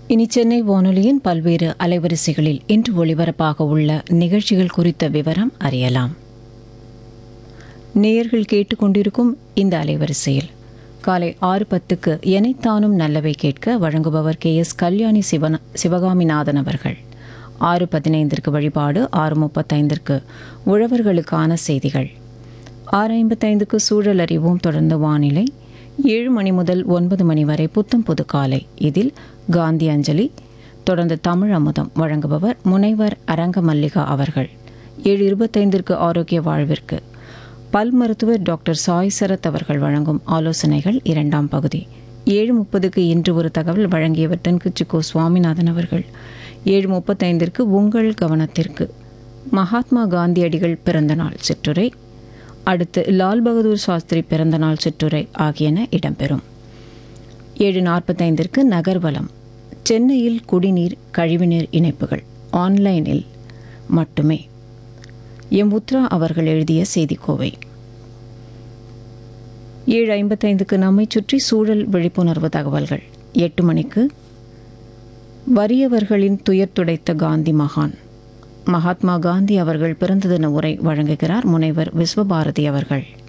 இனி சென்னை வானொலியின் பல்வேறு அலைவரிசைகளில் இன்று ஒளிபரப்பாக உள்ள நிகழ்ச்சிகள் குறித்த விவரம் அறியலாம் நேயர்கள் கேட்டுக்கொண்டிருக்கும் இந்த அலைவரிசையில் காலை ஆறு பத்துக்கு எனைத்தானும் நல்லவை கேட்க வழங்குபவர் கே எஸ் கல்யாணி சிவன சிவகாமிநாதன் அவர்கள் ஆறு பதினைந்திற்கு வழிபாடு ஆறு முப்பத்தைந்திற்கு உழவர்களுக்கான செய்திகள் ஆறு ஐம்பத்தைந்துக்கு சூழல் அறிவோம் தொடர்ந்து வானிலை ஏழு மணி முதல் ஒன்பது மணி வரை புத்தம் புது காலை இதில் காந்தி அஞ்சலி தொடர்ந்து தமிழ் அமுதம் வழங்குபவர் முனைவர் அரங்க மல்லிகா அவர்கள் ஏழு இருபத்தைந்திற்கு ஆரோக்கிய வாழ்விற்கு பல் மருத்துவர் டாக்டர் சாய் சரத் அவர்கள் வழங்கும் ஆலோசனைகள் இரண்டாம் பகுதி ஏழு முப்பதுக்கு இன்று ஒரு தகவல் வழங்கியவர் தென்குச்சி கோ சுவாமிநாதன் அவர்கள் ஏழு முப்பத்தைந்திற்கு உங்கள் கவனத்திற்கு மகாத்மா காந்தியடிகள் பிறந்தநாள் சிற்றுரை அடுத்து லால் பகதூர் சாஸ்திரி பிறந்தநாள் சிற்றுரை ஆகியன இடம்பெறும் ஏழு நாற்பத்தைந்திற்கு நகர்வலம் சென்னையில் குடிநீர் கழிவுநீர் இணைப்புகள் ஆன்லைனில் மட்டுமே எம் உத்ரா அவர்கள் எழுதிய செய்திக்கோவை ஏழு ஐம்பத்தைந்துக்கு நம்மை சுற்றி சூழல் விழிப்புணர்வு தகவல்கள் எட்டு மணிக்கு வறியவர்களின் துயர் துடைத்த காந்தி மகான் மகாத்மா காந்தி அவர்கள் பிறந்த தின உரை வழங்குகிறார் முனைவர் விஸ்வபாரதி அவர்கள்